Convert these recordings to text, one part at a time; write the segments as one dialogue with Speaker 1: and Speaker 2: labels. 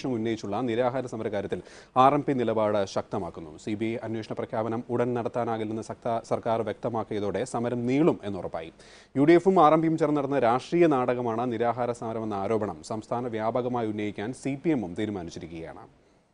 Speaker 1: അന്വേഷണം ഉന്നയിച്ചുള്ള നിരാഹാര സമര കാര്യത്തിൽ ആർ എം പി നിലപാട് ശക്തമാക്കുന്നു സി ബി ഐ അന്വേഷണ പ്രഖ്യാപനം ഉടൻ നടത്താനാകില്ലെന്ന് സക്ത- സർക്കാർ വ്യക്തമാക്കിയതോടെ സമരം നീളും എന്നുറപ്പായി യു ഡി എഫും ആർ എം പിയും ചേർന്ന് നടന്ന രാഷ്ട്രീയ നാടകമാണ് നിരാഹാര സമരമെന്ന ആരോപണം സംസ്ഥാന വ്യാപകമായി ഉന്നയിക്കാൻ സി പി എമ്മും തീരുമാനിച്ചിരിക്കുകയാണ്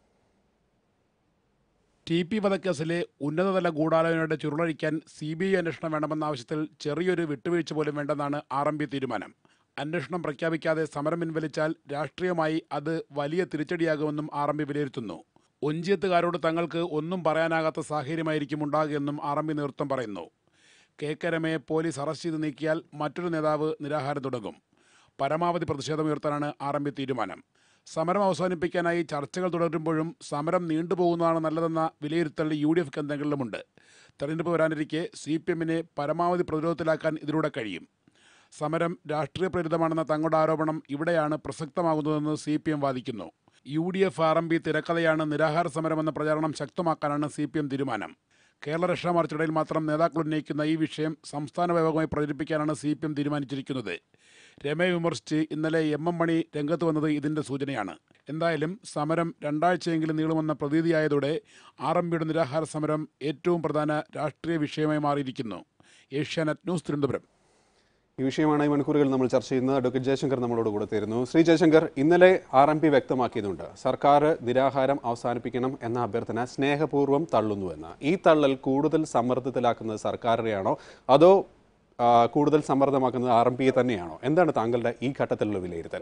Speaker 2: ടി പി വധക്കേസിലെ ഉന്നതതല ഗൂഢാലോചനയുടെ ചുരുളഴിക്കാൻ സി ബി ഐ അന്വേഷണം വേണമെന്ന ആവശ്യത്തിൽ ചെറിയൊരു വിട്ടുവീഴ്ച പോലും വേണ്ടെന്നാണ് ആർ എം പി തീരുമാനം അന്വേഷണം പ്രഖ്യാപിക്കാതെ സമരം പിൻവലിച്ചാൽ രാഷ്ട്രീയമായി അത് വലിയ തിരിച്ചടിയാകുമെന്നും ആർ എം പി വിലയിരുത്തുന്നു ഒഞ്ചിയത്തുകാരോട് തങ്ങൾക്ക് ഒന്നും പറയാനാകാത്ത സാഹചര്യമായിരിക്കും ഉണ്ടാകുകയെന്നും ആർ എം പി നേതൃത്വം പറയുന്നു കെ കരമയെ പോലീസ് അറസ്റ്റ് ചെയ്ത് നീക്കിയാൽ മറ്റൊരു നേതാവ് നിരാഹാരം തുടങ്ങും പരമാവധി പ്രതിഷേധമുയർത്താനാണ് ആർ എം പി തീരുമാനം സമരം അവസാനിപ്പിക്കാനായി ചർച്ചകൾ തുടരുമ്പോഴും സമരം നീണ്ടുപോകുന്നതാണ് നല്ലതെന്ന വിലയിരുത്തൽ യു ഡി എഫ് കേന്ദ്രങ്ങളിലുമുണ്ട് തെരഞ്ഞെടുപ്പ് വരാനിരിക്കെ സി പി എമ്മിനെ പരമാവധി പ്രതിരോധത്തിലാക്കാൻ ഇതിലൂടെ കഴിയും സമരം രാഷ്ട്രീയ പ്രേരിതമാണെന്ന തങ്ങളുടെ ആരോപണം ഇവിടെയാണ് പ്രസക്തമാകുന്നതെന്ന് സി പി എം വാദിക്കുന്നു U D F R M P തിരക്കഥയാണ് നിരാഹാര സമരമെന്ന പ്രചാരണം ശക്തമാക്കാനാണ് സി പി എം തീരുമാനം കേരള രക്ഷാ മാർച്ചിടയിൽ മാത്രം നേതാക്കൾ ഉന്നയിക്കുന്ന ഈ വിഷയം സംസ്ഥാന വ്യാപകമായി പ്രചരിപ്പിക്കാനാണ് സി പി എം തീരുമാനിച്ചിരിക്കുന്നത് രമയെ വിമർശിച്ച് ഇന്നലെ എം എം മണി രംഗത്ത് വന്നത് ഇതിന്റെ സൂചനയാണ് എന്തായാലും സമരം രണ്ടാഴ്ചയെങ്കിലും നീളുമെന്ന പ്രതീതിയായതോടെ ആർ എം പിയുടെ നിരാഹാര സമരം ഏറ്റവും പ്രധാന രാഷ്ട്രീയ വിഷയമായി മാറിയിരിക്കുന്നു ഏഷ്യാനെറ്റ് ന്യൂസ് തിരുവനന്തപുരം
Speaker 1: ഈ വിഷയമാണ് ഈ മണിക്കൂറുകൾ നമ്മൾ ചർച്ച ചെയ്യുന്നത് അഡ്വക്കേറ്റ് ജയശങ്കർ നമ്മളോട് കൂടെ തരുന്നു ശ്രീ ജയശങ്കർ ഇന്നലെ ആർ എം പി വ്യക്തമാക്കിയതുണ്ട് സർക്കാർ നിരാഹാരം അവസാനിപ്പിക്കണം എന്ന അഭ്യർത്ഥന സ്നേഹപൂർവ്വം തള്ളുന്നുവെന്ന് ഈ തള്ളൽ കൂടുതൽ സമ്മർദ്ദത്തിലാക്കുന്നത് സർക്കാരിനെയാണോ അതോ ആ, കൂടുതൽ സമ്മർദ്ദമാക്കുന്നത് ആർ എം പിയെ തന്നെയാണോ എന്താണ് താങ്കളുടെ ഈ ഘട്ടത്തിലുള്ള വിലയിരുത്തൽ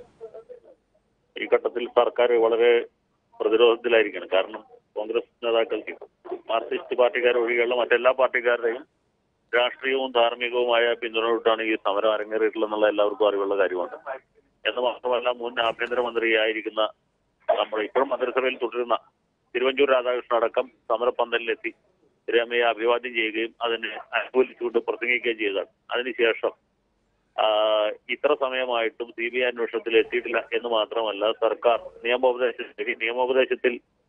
Speaker 3: ഈ ഘട്ടത്തിൽ സർക്കാർ വളരെ പ്രതിരോധത്തിലായിരിക്കണം കാരണം കോൺഗ്രസ് നേതാക്കൾക്ക് മാർക്സിസ്റ്റ് പാർട്ടിക്കാർ ഒഴികെയുള്ള മറ്റെല്ലാ പാർട്ടിക്കാരുടെയും രാഷ്ട്രീയവും ധാർമ്മികവുമായ പിന്തുണയോട്ടാണ് ഈ സമരം അരങ്ങേറിയിട്ടുള്ളതെന്നുള്ള എല്ലാവർക്കും അറിവുള്ള കാര്യമാണ് എന്ന് മാത്രമല്ല മുൻ ആഭ്യന്തരമന്ത്രിയായിരിക്കുന്ന നമ്മുടെ ഇപ്പോഴും മന്ത്രിസഭയിൽ തുടരുന്ന തിരുവഞ്ചൂർ രാധാകൃഷ്ണൻ അടക്കം സമരപ്പന്തലിലെത്തി രമയെ അഭിവാദ്യം ചെയ്യുകയും അതിനെ അനുകൂലിച്ചുകൊണ്ട് പ്രസംഗിക്കുകയും ചെയ്തതാണ് അതിനുശേഷം ആ, ഇത്ര സമയമായിട്ടും സി ബി ഐ അന്വേഷണത്തിൽ എത്തിയിട്ടില്ല എന്ന് മാത്രമല്ല സർക്കാർ നിയമോപദേശത്തിൽ നിയമോപദേശത്തിൽ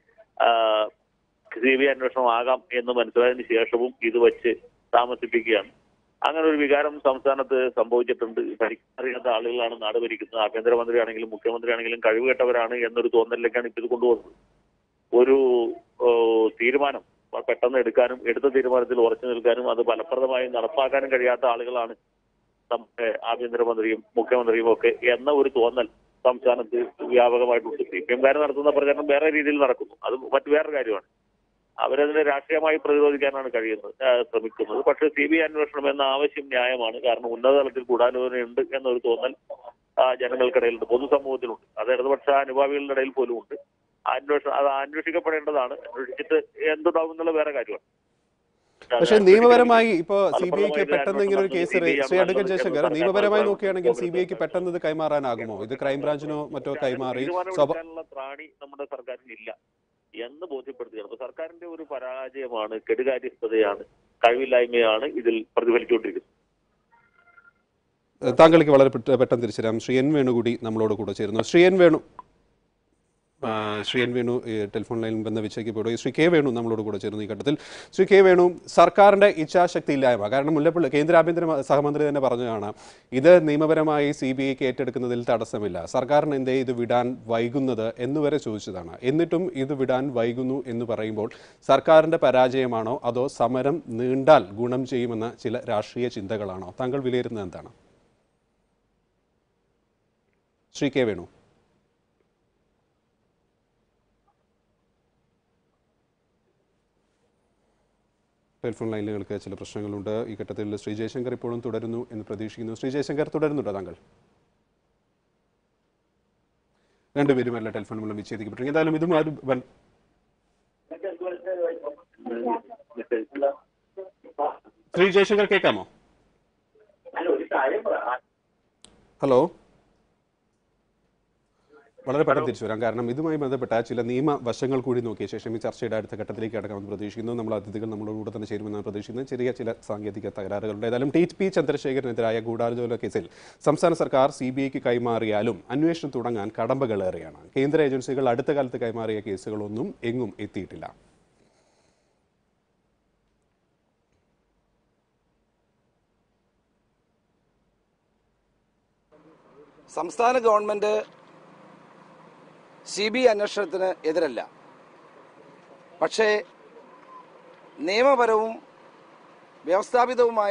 Speaker 3: സി ബി ഐ അന്വേഷണം ആകാം എന്ന് മനസ്സിലായതിനു ശേഷവും ഇത് വെച്ച് താമസിപ്പിക്കുകയാണ് അങ്ങനെ ഒരു വികാരം സംസ്ഥാനത്ത് സംഭവിച്ചിട്ടുണ്ട് ഭരിക്കാറിയാത്ത ആളുകളാണ് നാട് ഭരിക്കുന്നത് ആഭ്യന്തരമന്ത്രി ആണെങ്കിലും മുഖ്യമന്ത്രി ആണെങ്കിലും കഴിവുകെട്ടവരാണ് എന്നൊരു തോന്നലിലേക്കാണ് ഇപ്പൊ ഇത് കൊണ്ടുപോകുന്നത് ഒരു ഓ, തീരുമാനം പെട്ടെന്ന് എടുക്കാനും എടുത്ത തീരുമാനത്തിൽ ഉറച്ചു നിൽക്കാനും അത് ഫലപ്രദമായി നടപ്പാക്കാനും കഴിയാത്ത ആളുകളാണ് നമ്മുടെ ആഭ്യന്തരമന്ത്രിയും മുഖ്യമന്ത്രിയും ഒക്കെ എന്ന ഒരു തോന്നൽ സംസ്ഥാനത്ത് വ്യാപകമായിട്ടുണ്ട് സി പി എംകാർ നടത്തുന്ന പ്രചരണം വേറെ രീതിയിൽ നടക്കുന്നു അത് മറ്റു വേറൊരു കാര്യമാണ് അവരതിനെ രാഷ്ട്രീയമായി പ്രതിരോധിക്കാനാണ് കഴിയുന്നത് ആ, ശ്രമിക്കുന്നത് പക്ഷേ സി ബി ഐ അന്വേഷണം എന്ന ആവശ്യം ന്യായമാണ് കാരണം ഉന്നതതലത്തിൽ ഗൂഢാലോചനയുണ്ട് എന്നൊരു തോന്നൽ ആ, ജനങ്ങൾക്കിടയിലുണ്ട് പൊതുസമൂഹത്തിലുണ്ട് അത് ഇടതുപക്ഷ അനുഭാവികളുടെ ഇടയിൽ പോലും ഉണ്ട് ആ അന്വേഷണം അത് അന്വേഷിക്കപ്പെടേണ്ടതാണ് അന്വേഷിച്ചിട്ട് എന്തുണ്ടാവും എന്നുള്ള വേറെ കാര്യമാണ്
Speaker 1: പക്ഷേ നിയമപരമായി ഇപ്പോൾ സി ബി ഐക്ക്
Speaker 3: ഫലപ്രദമായി
Speaker 1: പെട്ടെന്ന് ഇങ്ങനെ ഒരു കേസ്
Speaker 3: ഇത്
Speaker 1: ശ്രീ അഡ്വക്കേറ്റ്
Speaker 3: ചെയ്യാൻ
Speaker 1: ജയശങ്കർ
Speaker 3: സർക്കാർ
Speaker 1: നിയമപരമായി
Speaker 3: സർക്കാർ
Speaker 1: നോക്കുകയാണെങ്കിൽ സി ബി ഐക്ക്
Speaker 3: കോൺഗ്രസ്
Speaker 1: പെട്ടെന്ന് ഇത് കൈമാറാനാകുമോ ഇത് ക്രൈംബ്രാഞ്ചിനോ മറ്റോ കൈമാറി സ്വാഭ
Speaker 3: തീരുമാനമെടുക്കാനുള്ള ത്രാണി നമ്മുടെ സർക്കാരിന് ഇല്ല എന്ന് ബോധ്യപ്പെടുത്തുകയാണ് അപ്പൊ സർക്കാരിന്റെ ഒരു പരാജയമാണ് കെടുകാര്യസ്ഥതയാണ് കഴിവില്ലായ്മയാണ് ഇതിൽ പ്രതിഫലിച്ചുകൊണ്ടിരിക്കുന്നത്
Speaker 1: താങ്കൾക്ക് വളരെ പെട്ട- പെട്ടെന്ന് തിരിച്ചുതരാം ശ്രീ എൻ വേണു കൂടി നമ്മളോട് കൂടെ ചേരുന്നു ശ്രീ എൻ വേണു ആ, ശ്രീ എൻ വേണു ഈ ടെലിഫോൺ ലൈനിൽ ബന്ധവിച്ചേക്കപ്പെടുകയും ശ്രീ കെ വേണു നമ്മളോട് കൂടെ ചേരുന്നു ഈ ഘട്ടത്തിൽ ശ്രീ കെ വേണു സർക്കാരിന്റെ ഇച്ഛാശക്തി ഇല്ലായ്മ കാരണം മുല്ലപ്പള്ളി കേന്ദ്ര ആഭ്യന്തര മ- സഹമന്ത്രി തന്നെ പറഞ്ഞതാണ് ഇത് നിയമപരമായി സി ബി ഐക്ക് ഏറ്റെടുക്കുന്നതിൽ തടസ്സമില്ല സർക്കാരിന് എന്തേ ഇത് വിടാൻ വൈകുന്നത് എന്നുവരെ ചോദിച്ചതാണ് എന്നിട്ടും ഇത് വിടാൻ വൈകുന്നു എന്ന് പറയുമ്പോൾ സർക്കാരിന്റെ പരാജയമാണോ അതോ സമരം നീണ്ടാൽ ഗുണം ചെയ്യുമെന്ന ചില രാഷ്ട്രീയ ചിന്തകളാണോ താങ്കൾ വിലയിരുത്തുന്നത് എന്താണ് ശ്രീ കെ വേണു ടെലിഫോൺ ലൈനുകൾക്ക് ചില പ്രശ്നങ്ങളുണ്ട് ഈ ഘട്ടത്തിൽ ശ്രീ ജയശങ്കർ ഇപ്പോഴും തുടരുന്നു എന്ന് പ്രതീക്ഷിക്കുന്നു ശ്രീ ജയശങ്കർ തുടരുന്നുണ്ടോ താങ്കൾ രണ്ടുപേരുമല്ല ടെലിഫോൺ മൂലം വിച്ഛേദിക്കപ്പെട്ടു എന്തായാലും ഇതും ഒരു ബൻ- ശ്രീ ജയശങ്കർ കേൾക്കാമോ ഹലോ വളരെ പെട്ടെന്ന് തിരിച്ചു വരാം കാരണം ഇതുമായി ബന്ധപ്പെട്ട ചില നിയമ വശങ്ങൾ കൂടി നോക്കിയ ശേഷം ഈ ചർച്ചയുടെ അടുത്ത ഘട്ടത്തിലേക്ക് കടക്കാമെന്ന് പ്രതീക്ഷിക്കുന്നു നമ്മൾ അതിഥികൾ നമ്മളോട് കൂടെ തന്നെ ചേരുമെന്നാണ് പ്രതീക്ഷിക്കുന്നത് ചെറിയ ചില സാങ്കേതിക തകരാറുകളുണ്ട് ഏതായാലും ടി പി ചന്ദ്രശേഖരനെതിരായ ഗൂഢാലോചന കേസിൽ സംസ്ഥാന സർക്കാർ സി ബി ഐക്ക് കൈമാറിയാലും അന്വേഷണം തുടങ്ങാൻ കടമ്പകളേറെയാണ് കേന്ദ്ര ഏജൻസികൾ അടുത്ത കാലത്ത് കൈമാറിയ കേസുകളൊന്നും എങ്ങും എത്തിയിട്ടില്ല
Speaker 4: സംസ്ഥാന ഗവൺമെന്റ് സി ബി ഐ അന്വേഷണത്തിന് എതിരല്ല പക്ഷേ നിയമപരവും വ്യവസ്ഥാപിതവുമായ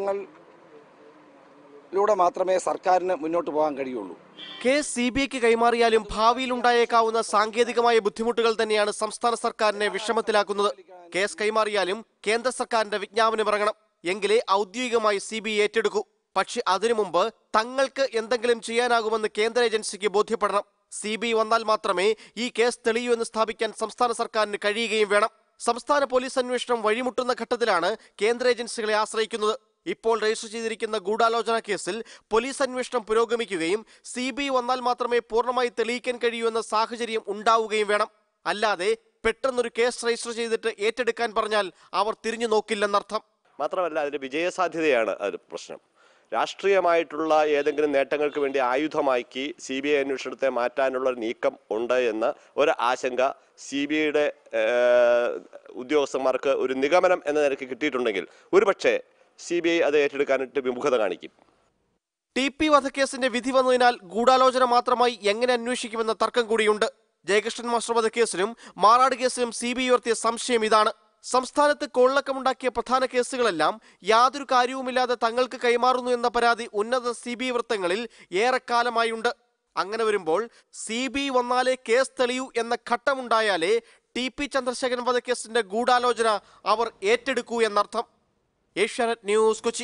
Speaker 4: മാർഗങ്ങളിലൂടെ മാത്രമേ സർക്കാരിന് മുന്നോട്ട് പോകാൻ കഴിയുള്ളൂ
Speaker 5: കേസ് സി ബി ഐക്ക് കൈമാറിയാലും ഭാവിയിൽ ഉണ്ടായേക്കാവുന്ന സാങ്കേതികമായ ബുദ്ധിമുട്ടുകൾ തന്നെയാണ് സംസ്ഥാന സർക്കാരിനെ വിഷമത്തിലാക്കുന്നത് കേസ് കൈമാറിയാലും കേന്ദ്ര സർക്കാരിന്റെ വിജ്ഞാപനം ഇറങ്ങണം എങ്കിലേ ഔദ്യോഗികമായി സി ബി ഐ ഏറ്റെടുക്കൂ പക്ഷെ അതിനു മുമ്പ് തങ്ങൾക്ക് എന്തെങ്കിലും ചെയ്യാനാകുമെന്ന് കേന്ദ്ര ഏജൻസിക്ക് ബോധ്യപ്പെടണം സി ബി ഐ വന്നാൽ മാത്രമേ ഈ കേസ് തെളിയൂ എന്ന് സ്ഥാപിക്കാൻ സംസ്ഥാന സർക്കാരിന് കഴിയുകയും വേണം സംസ്ഥാന പോലീസ് അന്വേഷണം വഴിമുട്ടുന്ന ഘട്ടത്തിലാണ് കേന്ദ്ര ഏജൻസികളെ ആശ്രയിക്കുന്നത് ഇപ്പോൾ രജിസ്റ്റർ ചെയ്തിരിക്കുന്ന ഗൂഢാലോചന കേസിൽ പോലീസ് അന്വേഷണം പുരോഗമിക്കുകയും സി ബി ഐ വന്നാൽ മാത്രമേ പൂർണ്ണമായി തെളിയിക്കാൻ കഴിയൂ എന്ന സാഹചര്യം ഉണ്ടാവുകയും വേണം അല്ലാതെ പെട്ടെന്നൊരു കേസ് രജിസ്റ്റർ ചെയ്തിട്ട് ഏറ്റെടുക്കാൻ പറഞ്ഞാൽ അവർ തിരിഞ്ഞു നോക്കില്ലെന്നർത്ഥം
Speaker 6: മാത്രമല്ല അതിന്റെ വിജയസാധ്യതയാണ് അത് പ്രശ്നം രാഷ്ട്രീയമായിട്ടുള്ള ഏതെങ്കിലും നേട്ടങ്ങൾക്ക് വേണ്ടി ആയുധമാക്കി സി ബി ഐ അന്വേഷണത്തെ മാറ്റാനുള്ള ഒരു നീക്കം ഉണ്ട് എന്ന ഒരു ആശങ്ക സി ബി ഐയുടെ ഉദ്യോഗസ്ഥന്മാർക്ക് ഒരു നിഗമനം എന്ന നിലയ്ക്ക് കിട്ടിയിട്ടുണ്ടെങ്കിൽ ഒരുപക്ഷെ സി ബി ഐ അത് ഏറ്റെടുക്കാനായിട്ട് വിമുഖത കാണിക്കും
Speaker 5: ടി പി വധക്കേസിന്റെ വിധി വന്നതിനാൽ ഗൂഢാലോചന മാത്രമായി എങ്ങനെ അന്വേഷിക്കുമെന്ന തർക്കം കൂടിയുണ്ട് ജയകൃഷ്ണൻ മാസ്റ്റർ വധക്കേസിലും മാറാട് കേസിലും സി ബി ഐ ഉയർത്തിയ സംശയം ഇതാണ് സംസ്ഥാനത്ത് കൊള്ളക്കമുണ്ടാക്കിയ പ്രധാന കേസുകളെല്ലാം യാതൊരു കാര്യവുമില്ലാതെ തങ്ങൾക്ക് കൈമാറുന്നു എന്ന പരാതി ഉന്നത സി ബി ഐ വൃത്തങ്ങളിൽ ഏറെക്കാലമായുണ്ട് അങ്ങനെ വരുമ്പോൾ സി ബി ഐ വന്നാലേ കേസ് തെളിയൂ എന്ന ഘട്ടമുണ്ടായാലേ ടി പി ചന്ദ്രശേഖരൻ വധക്കേസിന്റെ ഗൂഢാലോചന അവർ ഏറ്റെടുക്കൂ എന്നർത്ഥം ഏഷ്യാനെറ്റ് ന്യൂസ് കൊച്ചി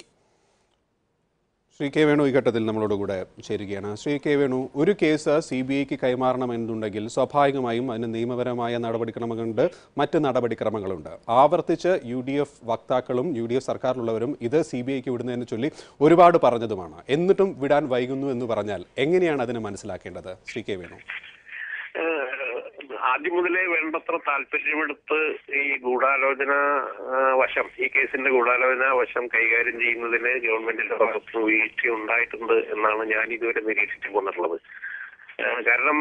Speaker 1: ശ്രീ കെ വേണു ഈ ഘട്ടത്തിൽ നമ്മളോട് കൂടെ ചേരുകയാണ് ശ്രീ കെ വേണു ഒരു കേസ് സി ബി ഐക്ക് കൈമാറണമെന്നുണ്ടെങ്കിൽ സ്വാഭാവികമായും അതിന് നിയമപരമായ നടപടിക്രമങ്ങളുണ്ട് മറ്റ് നടപടിക്രമങ്ങളുണ്ട് ആവർത്തിച്ച് യു ഡി എഫ് വക്താക്കളും യു ഡി എഫ് സർക്കാരിലുള്ളവരും ഇത് സി ബി ഐക്ക് വിടുന്നതിനെ ചൊല്ലി ഒരുപാട് പറഞ്ഞതുമാണ് എന്നിട്ടും വിടാൻ വൈകുന്നു എന്ന് പറഞ്ഞാൽ എങ്ങനെയാണ് അതിനെ മനസ്സിലാക്കേണ്ടത് ശ്രീ കെ വേണു
Speaker 7: ഏഹ് ആദ്യം മുതലേ വേണ്ടത്ര താല്പര്യമെടുത്ത് ഈ ഗൂഢാലോചന ആ, വശം ഈ കേസിന്റെ ഗൂഢാലോചന വശം കൈകാര്യം ചെയ്യുന്നതിന് ഗവൺമെന്റിന്റെ ഭാഗത്ത് വീഴ്ച ഉണ്ടായിട്ടുണ്ട് എന്നാണ് ഞാൻ ഇതുവരെ നിരീക്ഷിച്ചു പോന്നിട്ടുള്ളത് ഏഹ് കാരണം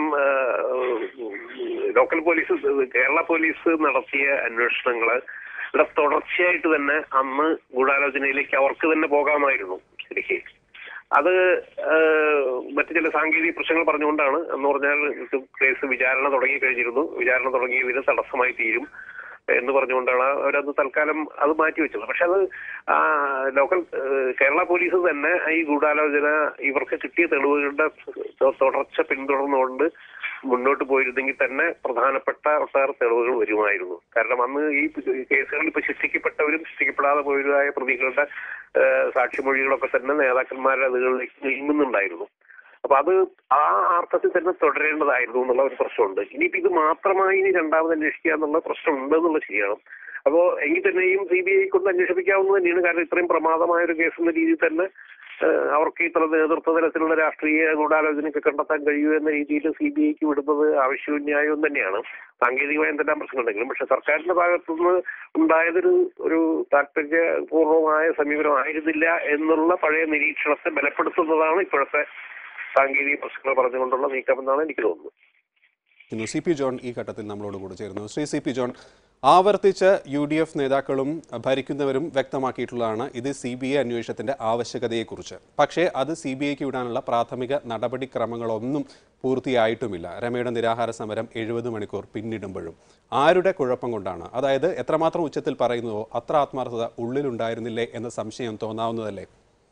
Speaker 7: ഏഹ് ലോക്കൽ പോലീസ് കേരള പോലീസ് നടത്തിയ അന്വേഷണങ്ങള് ഇവിടെ തുടർച്ചയായിട്ട് തന്നെ അന്ന് ഗൂഢാലോചനയിലേക്ക് അവർക്ക് തന്നെ പോകാമായിരുന്നു ശരിക്ക് അത് ഏഹ്, മറ്റു ചില സാങ്കേതിക പ്രശ്നങ്ങൾ പറഞ്ഞുകൊണ്ടാണ് എന്ന് പറഞ്ഞാൽ ഇത് കേസ് വിചാരണ തുടങ്ങി കഴിഞ്ഞിരുന്നു വിചാരണ തുടങ്ങിയതിന് തടസ്സമായി തീരും എന്ന് പറഞ്ഞുകൊണ്ടാണ് അവരത് തൽക്കാലം അത് മാറ്റിവെച്ചത് പക്ഷെ അത് ആ, ലോക്കൽ ഏഹ്, കേരള പോലീസ് തന്നെ ഈ ഗൂഢാലോചന ഇവർക്ക് കിട്ടിയ തെളിവുകളുടെ തൊ- തുടർച്ച പിന്തുടർന്നുകൊണ്ട് മുന്നോട്ട് പോയിരുന്നെങ്കിൽ തന്നെ പ്രധാനപ്പെട്ട ഒട്ടേറെ തെളിവുകൾ വരുമായിരുന്നു കാരണം അന്ന് ഈ കേസുകളിൽ ഇപ്പൊ ശിക്ഷിക്കപ്പെട്ടവരും ശിക്ഷിക്കപ്പെടാതെ പോയവരായ പ്രതികളുടെ ഏഹ്, സാക്ഷിമൊഴികളൊക്കെ തന്നെ നേതാക്കന്മാരുടെ അതുകളിലേക്ക് നീങ്ങുന്നുണ്ടായിരുന്നു അപ്പൊ അത് ആ അർത്ഥത്തിൽ തന്നെ തുടരേണ്ടതായിരുന്നു എന്നുള്ള ഒരു പ്രശ്നമുണ്ട് ഇനിയിപ്പോ ഇത് മാത്രമായി ഇനി രണ്ടാമത് അന്വേഷിക്കുക എന്നുള്ള പ്രശ്നം ഉണ്ട് എന്നുള്ളത് ശരിയാണ് അപ്പോ എങ്കിൽ തന്നെയും സി ബി ഐ കൊണ്ട് അന്വേഷിപ്പിക്കാവുന്നത് തന്നെയാണ് കാരണം ഇത്രയും പ്രമാദമായ ഒരു കേസ് എന്ന രീതിയിൽ തന്നെ ഏഹ്, അവർക്ക് ഇത്ര നേതൃത്വ തലത്തിലുള്ള രാഷ്ട്രീയ ഗൂഢാലോചനയൊക്കെ കണ്ടെത്താൻ കഴിയൂ എന്ന രീതിയിൽ സി ബി ഐക്ക് വിടുന്നത് ആവശ്യവും ന്യായവും തന്നെയാണ് സാങ്കേതികമായ എന്തെല്ലാം പ്രശ്നമുണ്ടെങ്കിലും പക്ഷെ സർക്കാരിന്റെ ഭാഗത്തുനിന്ന് ഉണ്ടായതൊരു ഒരു താല്പര്യപൂർവമായ സമീപനമായിരുന്നില്ല എന്നുള്ള പഴയ നിരീക്ഷണത്തെ ബലപ്പെടുത്തുന്നതാണ് ഇപ്പോഴത്തെ സാങ്കേതിക പ്രശ്നങ്ങൾ പറഞ്ഞുകൊണ്ടുള്ള നീക്കമെന്നാണ് എനിക്ക് തോന്നുന്നത്
Speaker 1: ഇന്ന് സി പി ജോൺ ഈ ഘട്ടത്തിൽ നമ്മളോട് കൂടെ ചേരുന്നു ശ്രീ സി പി ജോൺ ആവർത്തിച്ച് യു ഡി എഫ് നേതാക്കളും ഭരിക്കുന്നവരും വ്യക്തമാക്കിയിട്ടുള്ളതാണ് ഇത് സി ബി ഐ അന്വേഷണത്തിന്റെ ആവശ്യകതയെക്കുറിച്ച് പക്ഷേ അത് സി ബി ഐക്ക് വിടാനുള്ള പ്രാഥമിക നടപടിക്രമങ്ങളൊന്നും പൂർത്തിയായിട്ടുമില്ല രമയുടെ നിരാഹാര സമരം എഴുപത് മണിക്കൂർ പിന്നിടുമ്പോഴും ആരുടെ കുഴപ്പം കൊണ്ടാണ് അതായത് എത്രമാത്രം ഉച്ചത്തിൽ പറയുന്നുവോ അത്ര ആത്മാർത്ഥത ഉള്ളിലുണ്ടായിരുന്നില്ലേ എന്ന സംശയം തോന്നാവുന്നതല്ലേ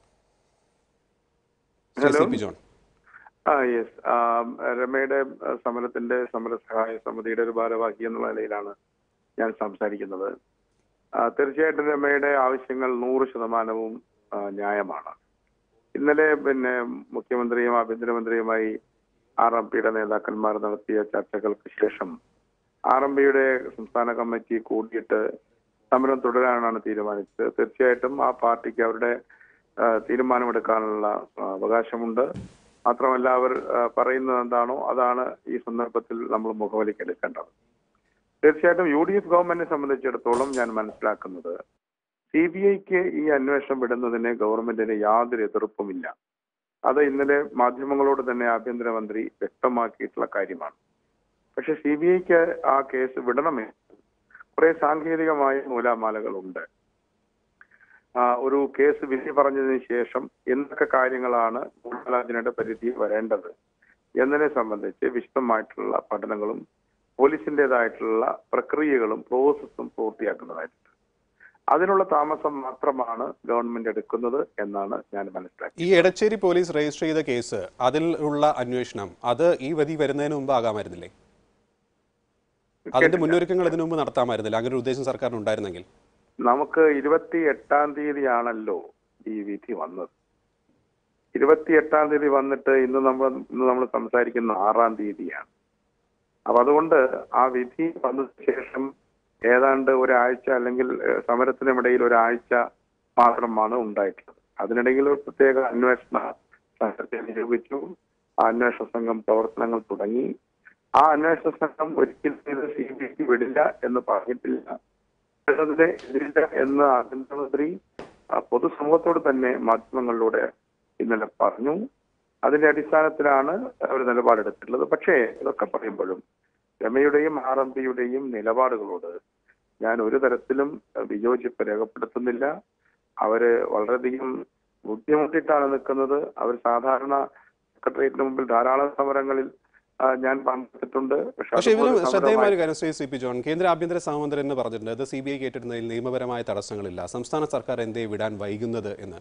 Speaker 1: ശ്രീ സി പി ജോൺ
Speaker 8: ആ യെസ് രമയുടെ ആ, സമരത്തിന്റെ സമരസഹായ സമിതിയുടെ ഒരു ഭാരവാഹി എന്നുള്ള നിലയിലാണ് ഞാൻ സംസാരിക്കുന്നത് ആ, തീർച്ചയായിട്ടും രമയുടെ ആവശ്യങ്ങൾ നൂറ് ശതമാനവും ആ, ന്യായമാണ് ഇന്നലെ പിന്നെ മുഖ്യമന്ത്രിയും ആഭ്യന്തരമന്ത്രിയുമായി ആർ എം പിയുടെ നേതാക്കന്മാർ നടത്തിയ ചർച്ചകൾക്ക് ശേഷം ആർ എം പിയുടെ സംസ്ഥാന കമ്മിറ്റി കൂടിയിട്ട് സമരം തുടരാനാണ് തീരുമാനിച്ചത് തീർച്ചയായിട്ടും ആ പാർട്ടിക്ക് അവരുടെ ആ, തീരുമാനമെടുക്കാനുള്ള ആ, അവകാശമുണ്ട് മാത്രമല്ല അവർ ആ, പറയുന്നത് എന്താണോ അതാണ് ഈ സന്ദർഭത്തിൽ നമ്മൾ മുഖവലിക്കെടുക്കേണ്ടത് തീർച്ചയായിട്ടും യു ഡി എഫ് ഗവൺമെന്റിനെ സംബന്ധിച്ചിടത്തോളം ഞാൻ മനസ്സിലാക്കുന്നത് സി ബി ഐക്ക് ഈ അന്വേഷണം വിടുന്നതിന് ഗവൺമെന്റിന് യാതൊരു എതിർപ്പുമില്ല അത് ഇന്നലെ മാധ്യമങ്ങളോട് തന്നെ ആഭ്യന്തരമന്ത്രി വ്യക്തമാക്കിയിട്ടുള്ള കാര്യമാണ് പക്ഷെ സി ബി ഐക്ക് ആ കേസ് വിടണമേ കുറെ സാങ്കേതികമായ നൂലാമാലകളുണ്ട് ആ, ഒരു കേസ് വിധി പറഞ്ഞതിന് ശേഷം എന്തൊക്കെ കാര്യങ്ങളാണ് ഗൂഢാലോചനയുടെ പരിധി വരേണ്ടത് എന്നതിനെ സംബന്ധിച്ച് വിശദമായിട്ടുള്ള പഠനങ്ങളും പോലീസിൻ്റെതായിട്ടുള്ള പ്രക്രിയകളും പ്രോസസ്സും പൂർത്തിയാക്കുന്നതായിട്ടുണ്ട് അതിനുള്ള താമസം മാത്രമാണ് ഗവൺമെന്റ് എടുക്കുന്നത് എന്നാണ് ഞാൻ മനസ്സിലാക്കിയത്
Speaker 1: ഈ എടച്ചേരി പോലീസ് രജിസ്റ്റർ ചെയ്ത കേസ് അതിൽ ഉള്ള അന്വേഷണം അത് ഈ വതി വരുന്നതിന് മുമ്പ് ആകാമായിരുന്നില്ലേ അതിന്റെ മുന്നൊരുക്കങ്ങൾ ഇതിനു മുമ്പ് നടത്താമായിരുന്നില്ല അങ്ങനെ ഒരു ഉദ്ദേശം സർക്കാരിന് ഉണ്ടായിരുന്നെങ്കിൽ
Speaker 8: നമുക്ക് ഇരുപത്തി എട്ടാം തീയതിയാണല്ലോ ഈ വിധി വന്നത് ഇരുപത്തി എട്ടാം തീയതി വന്നിട്ട് ഇന്ന് നമ്മൾ ഇന്ന് നമ്മൾ സംസാരിക്കുന്ന ആറാം തീയതിയാണ് അപ്പൊ അതുകൊണ്ട് ആ വിധി വന്നതിന് ശേഷം ഏതാണ്ട് ഒരാഴ്ച അല്ലെങ്കിൽ ഏഹ്, സമരത്തിനിടയിൽ ഒരാഴ്ച മാത്രമാണ് ഉണ്ടായിട്ടുള്ളത് അതിനിടയിൽ ഒരു പ്രത്യേക അന്വേഷണ സംഘത്തെ നിരൂപിച്ചു ആ അന്വേഷണ സംഘം പ്രവർത്തനങ്ങൾ തുടങ്ങി ആ അന്വേഷണ സംഘം ഒരിക്കലും ഇത് സി ബി ഐക്ക് വിടില്ല എന്ന് പറഞ്ഞിട്ടില്ല വിടുന്നതിന് എതിരില്ല എന്ന് ആഭ്യന്തരമന്ത്രി ആ, പൊതുസമൂഹത്തോട് തന്നെ മാധ്യമങ്ങളിലൂടെ ഇന്നലെ പറഞ്ഞു അതിന്റെ അടിസ്ഥാനത്തിലാണ് ഒരു നിലപാടെടുത്തിട്ടുള്ളത് പക്ഷേ ഇതൊക്കെ പറയുമ്പോഴും രമയുടെയും ആർ എം പിയുടെയും നിലപാടുകളോട് ഞാൻ ഒരു തരത്തിലും അഹ്, വിയോജിപ്പ് രേഖപ്പെടുത്തുന്നില്ല അവര് വളരെയധികം ബുദ്ധിമുട്ടിട്ടാണ് നിൽക്കുന്നത് അവർ സാധാരണ സെക്രട്ടേറിയറ്റിന് മുമ്പിൽ ധാരാളം സമരങ്ങളിൽ ആ, ഞാൻ പങ്കെടുത്തിട്ടുണ്ട്
Speaker 1: പക്ഷേ
Speaker 8: അതുപോലെ
Speaker 1: ഇതിലും ശ്രദ്ധേയമായ
Speaker 8: സമരമായി-
Speaker 1: ഒരു കാര്യം ശ്രീ സി പി ജോൺ കേന്ദ്ര ആഭ്യന്തര സഹമന്ത്രി എന്ന് പറഞ്ഞിട്ടുണ്ട് അത് സി ബി ഐ കേട്ടിരുന്നതിൽ നിയമപരമായ തടസ്സങ്ങളില്ല സംസ്ഥാന സർക്കാർ എന്തേ വിടാൻ വൈകുന്നത് എന്ന്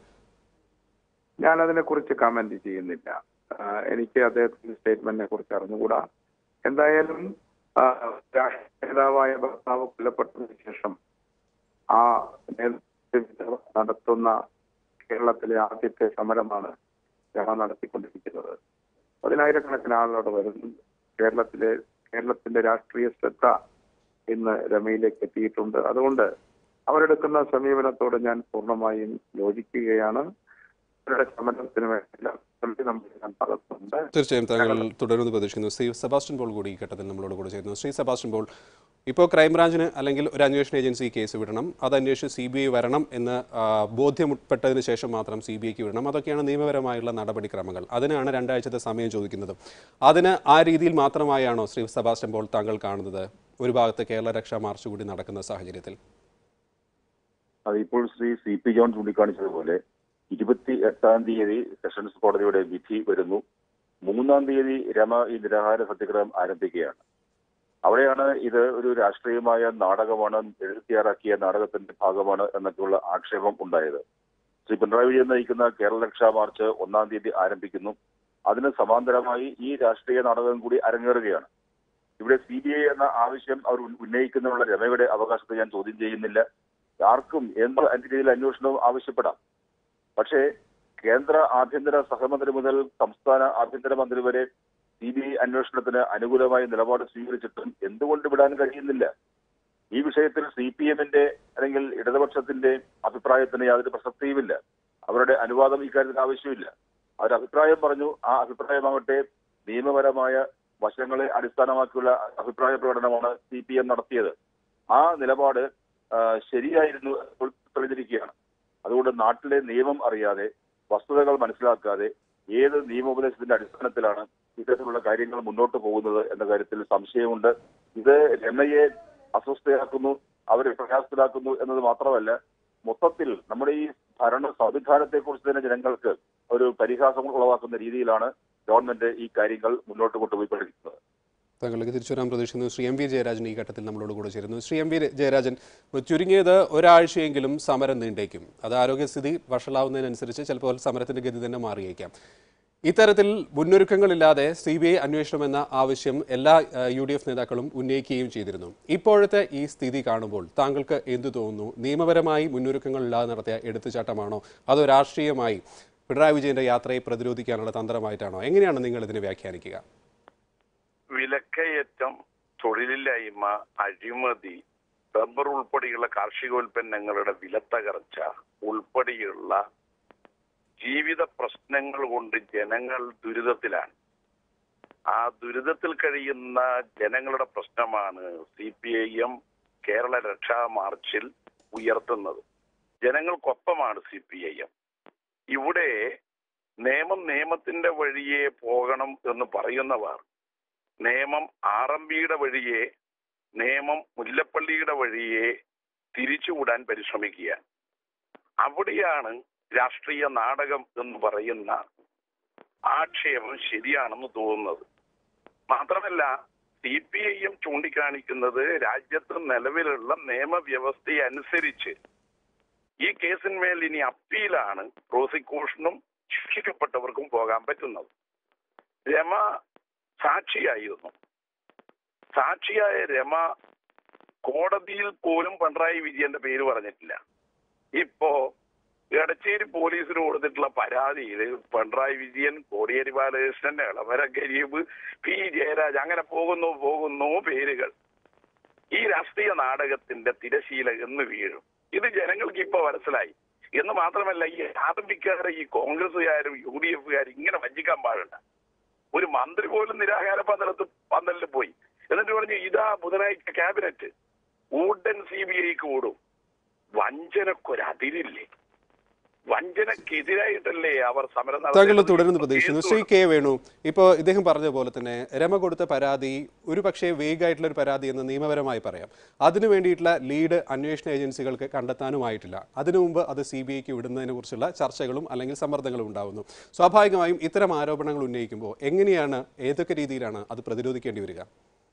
Speaker 8: ഞാൻ അതിനെക്കുറിച്ച് കമന്റ് ചെയ്യുന്നില്ല ആ, എനിക്ക് അദ്ദേഹത്തിന്റെ സ്റ്റേറ്റ്മെന്റിനെ കുറിച്ച് അറിഞ്ഞുകൂടാ എന്തായാലും ആ, രാഷ്ട്രീയ നേതാവായ ഭർത്താവ് കൊല്ലപ്പെട്ടതിന് ശേഷം ആ നേതൃത്വം നടത്തുന്ന കേരളത്തിലെ ആദ്യത്തെ സമരമാണ് രമ നടത്തിക്കൊണ്ടിരിക്കുന്നത് പതിനായിരക്കണക്കിന് ആളുകൾ വരുന്നു കേരളത്തിലെ കേരളത്തിന്റെ രാഷ്ട്രീയ ശ്രദ്ധ ഇന്ന് രമയിലേക്ക് എത്തിയിട്ടുണ്ട് അതുകൊണ്ട് അവരെടുക്കുന്ന സമീപനത്തോട് ഞാൻ പൂർണ്ണമായും യോജിക്കുകയാണ് അവരുടെ സമരത്തിന് വേണ്ടിയുള്ള നമ്മൾ ഞാൻ ഭാഗത്തുണ്ട്
Speaker 1: തീർച്ചയായും താങ്കൾ തുടരുമെന്ന് പ്രതീക്ഷിക്കുന്നു ശ്രീ സെബാസ്റ്റ്യൻ പോൾ കൂടി ഈ ഘട്ടത്തിൽ നമ്മളോട് കൂടെ ചേരുന്നു ശ്രീ സെബാസ്റ്റ്യൻ പോൾ ഇപ്പോൾ ക്രൈംബ്രാഞ്ചിന് അല്ലെങ്കിൽ ഒരു അന്വേഷണ ഏജൻസി കേസ് വിടണം അത് അന്വേഷിച്ച് സി ബി ഐ വരണം എന്ന് ആ, ബോധ്യപ്പെട്ടതിന് ശേഷം മാത്രം സി ബി ഐക്ക് വിടണം അതൊക്കെയാണ് നിയമപരമായുള്ള നടപടിക്രമങ്ങൾ അതിനാണ് രണ്ടാഴ്ചത്തെ സമയം ചോദിക്കുന്നത് അതിന് ആ രീതിയിൽ മാത്രമായാണോ ശ്രീ സെബാസ്റ്റ്യൻ പോൾ താങ്കൾ കാണുന്നത് ഒരു ഭാഗത്ത് കേരള രക്ഷാ മാർച്ച് കൂടി നടക്കുന്ന സാഹചര്യത്തിൽ
Speaker 9: അതിപ്പോൾ ശ്രീ സി പി ജോൺ ചൂണ്ടിക്കാണിച്ചതുപോലെ ഇരുപത്തി എട്ടാം തീയതി സെഷൻസ് കോടതിയുടെ വിധി വരുന്നു മൂന്നാം തീയതി രമ ഈ നിരാഹാര സത്യഗ്രഹം ആരംഭിക്കുകയാണ് അവിടെയാണ് ഇത് ഒരു രാഷ്ട്രീയമായ നാടകമാണ് എഴുതിയാറാക്കിയ നാടകത്തിന്റെ ഭാഗമാണ് എന്നൊക്കെയുള്ള ആക്ഷേപം ഉണ്ടായത് ശ്രീ പിണറായി വിജയൻ നയിക്കുന്ന കേരള രക്ഷാ മാർച്ച് ഒന്നാം തീയതി ആരംഭിക്കുന്നു അതിന് സമാന്തരമായി ഈ രാഷ്ട്രീയ നാടകം കൂടി അരങ്ങേറുകയാണ് ഇവിടെ സി ബി ഐ എന്ന ആവശ്യം അവർ ഉന്ന- ഉന്നയിക്കുന്നതിനുള്ള രമയുടെ അവകാശത്തെ ഞാൻ ചോദ്യം ചെയ്യുന്നില്ല ആർക്കും എന്ത് രീതിയിൽ അന്വേഷണവും ആവശ്യപ്പെടാം പക്ഷേ കേന്ദ്ര ആഭ്യന്തര സഹമന്ത്രി മുതൽ സംസ്ഥാന ആഭ്യന്തരമന്ത്രി വരെ സി ബി ഐ അന്വേഷണത്തിന് അനുകൂലമായ നിലപാട് സ്വീകരിച്ചിട്ടും എന്തുകൊണ്ട് വിടാൻ കഴിയുന്നില്ല ഈ വിഷയത്തിൽ സി പി എമ്മിന്റെ അല്ലെങ്കിൽ ഇടതുപക്ഷത്തിന്റെ അഭിപ്രായത്തിന് യാതൊരു പ്രസക്തിയുമില്ല അവരുടെ അനുവാദം ഇക്കാര്യത്തിൽ ആവശ്യമില്ല അവർ അഭിപ്രായം പറഞ്ഞു ആ അഭിപ്രായമാകട്ടെ നിയമപരമായ വശങ്ങളെ അടിസ്ഥാനമാക്കിയുള്ള അഭിപ്രായ പ്രകടനമാണ് സി പി എം നടത്തിയത് ആ നിലപാട് ആ, ശരിയായിരുന്നു ഇപ്പോൾ തെളിഞ്ഞിരിക്കുകയാണ് അതുകൊണ്ട് നാട്ടിലെ നിയമം അറിയാതെ വസ്തുതകൾ മനസ്സിലാക്കാതെ ഏത് നിയമോപദേശത്തിന്റെ അടിസ്ഥാനത്തിലാണ് ഇത്തരത്തിലുള്ള കാര്യങ്ങൾ മുന്നോട്ട് പോകുന്നത് എന്ന കാര്യത്തിൽ സംശയമുണ്ട് ഇത് രമയെ അസ്വസ്ഥയാക്കുന്നു അവരെ പ്രയാസത്തിലാക്കുന്നു എന്നത് മാത്രമല്ല മൊത്തത്തിൽ നമ്മുടെ ഈ ഭരണ സംവിധാനത്തെ കുറിച്ച് തന്നെ ജനങ്ങൾക്ക് ഒരു പരിഹാസം ഉളവാക്കുന്ന രീതിയിലാണ് ഗവൺമെന്റ് ഈ കാര്യങ്ങൾ മുന്നോട്ട് കൊണ്ടുപോയിക്കൊണ്ടിരിക്കുന്നത്
Speaker 1: താങ്കളിലേക്ക് തിരിച്ചു വരാൻ പ്രതീക്ഷിക്കുന്നു ശ്രീ എം വി ജയരാജൻ ഈ ഘട്ടത്തിൽ നമ്മളോട് കൂടെ ചേരുന്നു ശ്രീ എം വി ജയരാജൻ ചുരുങ്ങിയത് ഒരാഴ്ചയെങ്കിലും സമരം നീണ്ടേക്കും അത് ആരോഗ്യസ്ഥിതി വഷളാവുന്നതിനനുസരിച്ച് ചിലപ്പോൾ സമരത്തിന്റെ ഗതി തന്നെ മാറിയേക്കാം ഇത്തരത്തിൽ മുന്നൊരുക്കങ്ങളില്ലാതെ സി ബി ഐ അന്വേഷണം എന്ന ആവശ്യം എല്ലാ യു ഡി എഫ് നേതാക്കളും ഉന്നയിക്കുകയും ചെയ്തിരുന്നു ഇപ്പോഴത്തെ ഈ സ്ഥിതി കാണുമ്പോൾ താങ്കൾക്ക് എന്തു തോന്നുന്നു നിയമപരമായി മുന്നൊരുക്കങ്ങളില്ലാതെ നടത്തിയ എടുത്തുചാട്ടമാണോ അതോ രാഷ്ട്രീയമായി പിണറായി വിജയന്റെ യാത്രയെ പ്രതിരോധിക്കാനുള്ള തന്ത്രമായിട്ടാണോ എങ്ങനെയാണ് നിങ്ങൾ ഇതിനെ വ്യാഖ്യാനിക്കുക
Speaker 10: വിലക്കയറ്റം തൊഴിലില്ലായ്മ അഴിമതി റബ്ബർ ഉൾപ്പെടെയുള്ള കാർഷികോൽപ്പന്നങ്ങളുടെ വിലത്തകർച്ച ഉൾപ്പെടെയുള്ള ജീവിത പ്രശ്നങ്ങൾ കൊണ്ട് ജനങ്ങൾ ദുരിതത്തിലാണ് ആ ദുരിതത്തിൽ കഴിയുന്ന ജനങ്ങളുടെ പ്രശ്നമാണ് C P I M Kerala രക്ഷാ മാർച്ചിൽ ഉയർത്തുന്നത് ജനങ്ങൾക്കൊപ്പമാണ് സി പി ഐ എം ഇവിടെ നിയമം നിയമത്തിന്റെ വഴിയെ പോകണം എന്ന് പറയുന്നവർ നിയമം ആർ എം ബിയുടെ വഴിയെ നിയമം മുല്ലപ്പള്ളിയുടെ വഴിയെ തിരിച്ചുവിടാൻ പരിശ്രമിക്കുക അവിടെയാണ് രാഷ്ട്രീയ നാടകം എന്ന് പറയുന്ന ആക്ഷേപം ശരിയാണെന്ന് തോന്നുന്നത് മാത്രമല്ല സി പി ഐ എം ചൂണ്ടിക്കാണിക്കുന്നത് രാജ്യത്ത് നിലവിലുള്ള നിയമവ്യവസ്ഥയെ അനുസരിച്ച് ഈ കേസിന്മേൽ ഇനി അപ്പീലാണ് പ്രോസിക്യൂഷനും ശിക്ഷിക്കപ്പെട്ടവർക്കും പോകാൻ പറ്റുന്നത് രമ സാക്ഷിയായിരുന്നു സാക്ഷിയായ രമ കോടതിയിൽ പോലും പിണറായി വിജയന്റെ പേര് പറഞ്ഞിട്ടില്ല ഇപ്പോ എടച്ചേരി പോലീസിന് കൊടുത്തിട്ടുള്ള പരാതിയിൽ പിണറായി വിജയൻ കോടിയേരി ബാലകൃഷ്ണൻ ഇളവര ഗരീബ് പി ജയരാജ് അങ്ങനെ പോകുന്നു പോകുന്നു പേരുകൾ ഈ രാഷ്ട്രീയ നാടകത്തിന്റെ തിരശീല എന്ന് വീഴും ഇത് ജനങ്ങൾക്ക് ഇപ്പൊ മനസ്സിലായി എന്ന് മാത്രമല്ല ഈ ആർമിക്കാരെ ഈ കോൺഗ്രസുകാരും യു ഡി എഫുകാരും ഇങ്ങനെ വഞ്ചിക്കാൻ പാടില്ല ഒരു മന്ത്രി പോലും നിരാഹാര പന്തലത്ത് പന്തലിൽ പോയി എന്നിട്ട് പറഞ്ഞു ഇതാ ബുധനാഴ്ച ക്യാബിനറ്റ് ഉടൻ സി ബി ഐക്ക് ഓടും വഞ്ചനക്കൊരതിരില്ലേ വഞ്ചനക്കെതിരായിട്ടല്ലേ അവർ സമരം
Speaker 1: താങ്കൾ
Speaker 10: നടത്തുന്നത്?
Speaker 1: തുടരുന്നു പ്രതീക്ഷിക്കുന്നു ശ്രീ കെ വേണു ഇപ്പോൾ ഇദ്ദേഹം പറഞ്ഞ പോലെ തന്നെ രമ കൊടുത്ത പരാതി ഒരു പക്ഷേ വേഗമായിട്ടുള്ള ഒരു പരാതി എന്ന് നിയമപരമായി പറയാം അതിനു വേണ്ടിയിട്ടുള്ള ലീഡ് അന്വേഷണ ഏജൻസികൾക്ക് കണ്ടെത്താനുമായിട്ടില്ല അതിനു മുമ്പ് അത് സി ബി ഐക്ക് വിടുന്നതിനെ കുറിച്ചുള്ള ചർച്ചകളും അല്ലെങ്കിൽ സമ്മർദ്ദങ്ങളും ഉണ്ടാവുന്നു സ്വാഭാവികമായും ഇത്തരം ആരോപണങ്ങൾ ഉന്നയിക്കുമ്പോൾ എങ്ങനെയാണ് ഏതൊക്കെ രീതിയിലാണ് അത് പ്രതിരോധിക്കേണ്ടി വരിക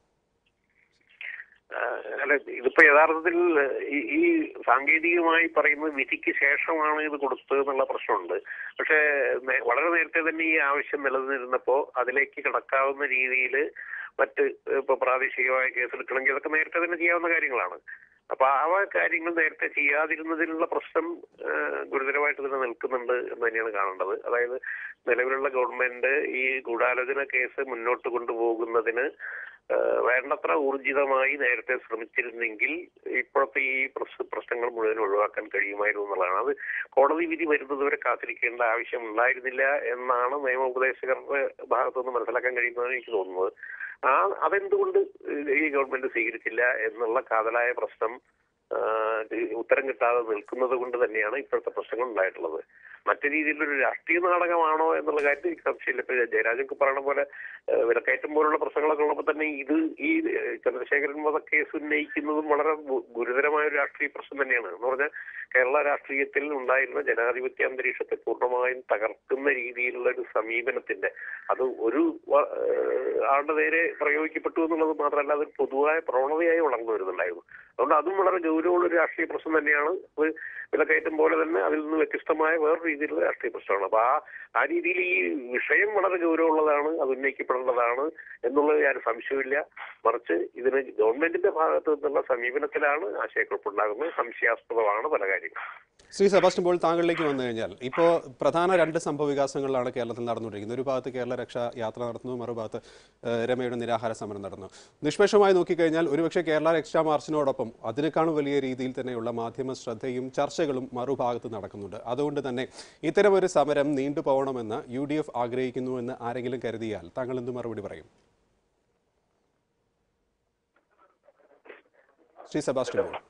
Speaker 11: ആഹ് അല്ല ഇതിപ്പോ യഥാർത്ഥത്തിൽ ഈ ഈ സാങ്കേതികമായി പറയുന്നത് വിധിക്ക് ശേഷമാണ് ഇത് കൊടുത്തത് എന്നുള്ള പ്രശ്നമുണ്ട് പക്ഷേ നേ- വളരെ നേരത്തെ തന്നെ ഈ ആവശ്യം നിലനിന്നിരുന്നപ്പോ അതിലേക്ക് കടക്കാവുന്ന രീതിയിൽ മറ്റ് ഇപ്പൊ പ്രാദേശികമായ കേസെടുക്കണമെങ്കിൽ അതൊക്കെ നേരത്തെ തന്നെ ചെയ്യാവുന്ന കാര്യങ്ങളാണ് അപ്പൊ ആ കാര്യങ്ങൾ നേരത്തെ ചെയ്യാതിരുന്നതിനുള്ള പ്രശ്നം ആഹ് ഗുരുതരമായിട്ട് തന്നെ നിൽക്കുന്നുണ്ട് എന്ന് തന്നെയാണ് കാണേണ്ടത് അതായത് നിലവിലുള്ള ഗവൺമെന്റ് ഈ ഗൂഢാലോചന കേസ് മുന്നോട്ട് കൊണ്ടുപോകുന്നതിന് ആഹ് വേണ്ടത്ര ഊർജിതമായി നേരത്തെ ശ്രമിച്ചിരുന്നെങ്കിൽ ഇപ്പോഴത്തെ ഈ പ്രശ്- പ്രശ്നങ്ങൾ മുഴുവൻ ഒഴിവാക്കാൻ കഴിയുമായിരുന്നു എന്നുള്ളതാണ് അത് കോടതി വിധി വരുന്നതുവരെ കാത്തിരിക്കേണ്ട ആവശ്യം ഉണ്ടായിരുന്നില്ല എന്നാണ് നിയമോപദേശകരുടെ ഭാഗത്തുനിന്ന് മനസ്സിലാക്കാൻ കഴിയുന്നതെന്ന് എനിക്ക് തോന്നുന്നത് ആ അതെന്തുകൊണ്ട് ഈ ഗവൺമെന്റ് സ്വീകരിച്ചില്ല എന്നുള്ള കാതലായ പ്രശ്നം ആഹ് ഈ ഉത്തരം കിട്ടാതെ നിൽക്കുന്നത് കൊണ്ട് തന്നെയാണ് ഇപ്പോഴത്തെ പ്രശ്നങ്ങൾ ഉണ്ടായിട്ടുള്ളത് മറ്റു രീതിയിലൊരു രാഷ്ട്രീയ നാടകമാണോ എന്നുള്ള കാര്യത്തിൽ എനിക്ക് സംശയമില്ല ഇപ്പൊ ജയരാജൊക്കെ പറയുന്ന പോലെ ഏഹ് വിലക്കയറ്റം പോലുള്ള പ്രശ്നങ്ങളൊക്കെ ഉള്ളപ്പോൾ തന്നെ ഇത് ഈ ഏഹ് ചന്ദ്രശേഖരൻ വധക്കേസ് ഉന്നയിക്കുന്നതും വളരെ ഗു- ഗുരുതരമായ ഒരു രാഷ്ട്രീയ പ്രശ്നം തന്നെയാണ് എന്ന് പറഞ്ഞാൽ കേരള രാഷ്ട്രീയത്തിൽ ഉണ്ടായിരുന്ന ജനാധിപത്യ അന്തരീക്ഷത്തെ പൂർണ്ണമായും തകർക്കുന്ന രീതിയിലുള്ള ഒരു സമീപനത്തിന്റെ അത് ഒരു വ- ഏഹ് ആളുടെ നേരെ പ്രയോഗിക്കപ്പെട്ടു എന്നുള്ളത് മാത്രമല്ല അത് പൊതുവായ പ്രവണതയായി വളർന്നു വരുന്നുണ്ടായിരുന്നു അതുകൊണ്ട് അതും വളരെ ഗൗരവമുള്ള ഒരു രാഷ്ട്രീയ പ്രശ്നം തന്നെയാണ് അത് വിലക്കയറ്റം പോലെ തന്നെ അതിൽ നിന്ന് വ്യത്യസ്തമായ വേറെ രീതിയിലുള്ള രാഷ്ട്രീയ പ്രശ്നമാണ് അപ്പൊ ആ ആ രീതിയിൽ ഈ വിഷയം വളരെ ഗൗരവമുള്ളതാണ് അത് ഉന്നയിക്കപ്പെടേണ്ടതാണ് എന്നുള്ളത് ഞാൻ സംശയമില്ല മറിച്ച് ഇതിന് ഗവൺമെന്റിന്റെ ഭാഗത്ത് നിന്നുള്ള സമീപനത്തിലാണ് ആശയക്കുഴപ്പമുണ്ടാകുന്നത് സംശയാസ്പദമാണ് പല കാര്യങ്ങളും
Speaker 1: ശ്രീ സെബാസ്റ്റ്യൻ പോൾ താങ്കളിലേക്ക് വന്നു കഴിഞ്ഞാൽ ഇപ്പോൾ പ്രധാന രണ്ട് സംഭവ വികാസങ്ങളിലാണ് കേരളത്തിൽ നടന്നുകൊണ്ടിരിക്കുന്നത് ഒരു ഭാഗത്ത് കേരള രക്ഷ യാത്ര നടത്തുന്നു മറുഭാഗത്ത് ഏഹ്, രമയുടെ നിരാഹാര സമരം നടന്നു നിഷ്പക്ഷമായി നോക്കിക്കഴിഞ്ഞാൽ ഒരുപക്ഷെ കേരള രക്ഷാ മാർച്ചിനോടൊപ്പം അതിനേക്കാളും വലിയ രീതിയിൽ തന്നെയുള്ള മാധ്യമ ശ്രദ്ധയും ചർച്ചകളും മറുഭാഗത്ത് നടക്കുന്നുണ്ട് അതുകൊണ്ട് തന്നെ ഇത്തരം ഒരു സമരം നീണ്ടുപോകണമെന്ന് യു ഡി എഫ് ആഗ്രഹിക്കുന്നുവെന്ന് ആരെങ്കിലും കരുതിയാൽ താങ്കൾ എന്ത് മറുപടി പറയും Shri Sebastian Paul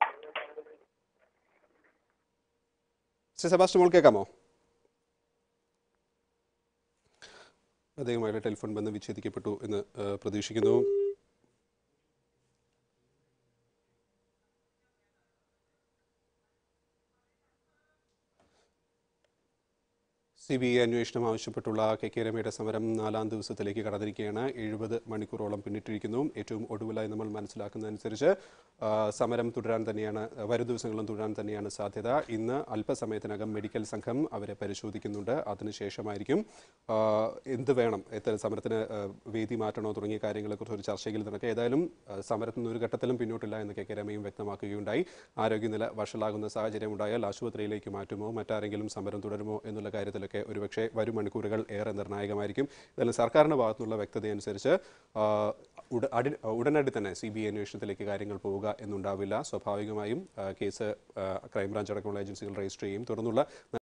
Speaker 1: Shri Sebastian Paul കേൾക്കാമോ അദ്ദേഹമായിട്ട് ടെലിഫോൺ ബന്ധം വിച്ഛേദിക്കപ്പെട്ടു എന്ന് ഏഹ്, പ്രതീക്ഷിക്കുന്നു സി ബി ഐ അന്വേഷണം ആവശ്യപ്പെട്ടുള്ള കെ കെ രമയുടെ സമരം നാലാം ദിവസത്തിലേക്ക് കടന്നിരിക്കുകയാണ് എഴുപത് മണിക്കൂറോളം പിന്നിട്ടിരിക്കുന്നു ഏറ്റവും ഒടുവിലായി നമ്മൾ മനസ്സിലാക്കുന്നതനുസരിച്ച് ആ, സമരം തുടരാൻ തന്നെയാണ് വരും ദിവസങ്ങളിലും തുടരാൻ തന്നെയാണ് സാധ്യത ഇന്ന് അല്പസമയത്തിനകം മെഡിക്കൽ സംഘം അവരെ പരിശോധിക്കുന്നുണ്ട് അതിനുശേഷമായിരിക്കും ആ, എന്ത് വേണം എത്ര സമരത്തിന് ആ, വേദി മാറ്റണോ തുടങ്ങിയ കാര്യങ്ങളെക്കുറിച്ച് ഒരു ചർച്ചയിൽ നടക്കുക ഏതായാലും ആ, സമരത്തിൽ നിന്ന് ഒരു ഘട്ടത്തിലും പിന്നോട്ടില്ല എന്ന് കെ കെ രമയും വ്യക്തമാക്കുകയുണ്ടായി ആരോഗ്യനില വഷളാകുന്ന സാഹചര്യം ഉണ്ടായാൽ ആശുപത്രിയിലേക്ക് മാറ്റുമോ മറ്റാരെങ്കിലും സമരം തുടരുമോ എന്നുള്ള കാര്യത്തിലൊക്കെ ഒരുപക്ഷെ വരും മണിക്കൂറുകൾ ഏറെ നിർണായകമായിരിക്കും എന്നാലും സർക്കാരിൻ്റെ ഭാഗത്തുനിന്നുള്ള വ്യക്തതയനുസരിച്ച് ആ, ഉട- അടി- ഉടനടി തന്നെ സി ബി ഐ അന്വേഷണത്തിലേക്ക് കാര്യങ്ങൾ പോവുക എന്നുണ്ടാവില്ല സ്വാഭാവികമായും ആ, കേസ് ആ, ക്രൈംബ്രാഞ്ച് അടക്കമുള്ള ഏജൻസികൾ രജിസ്റ്റർ ചെയ്യും തുടർന്നുള്ള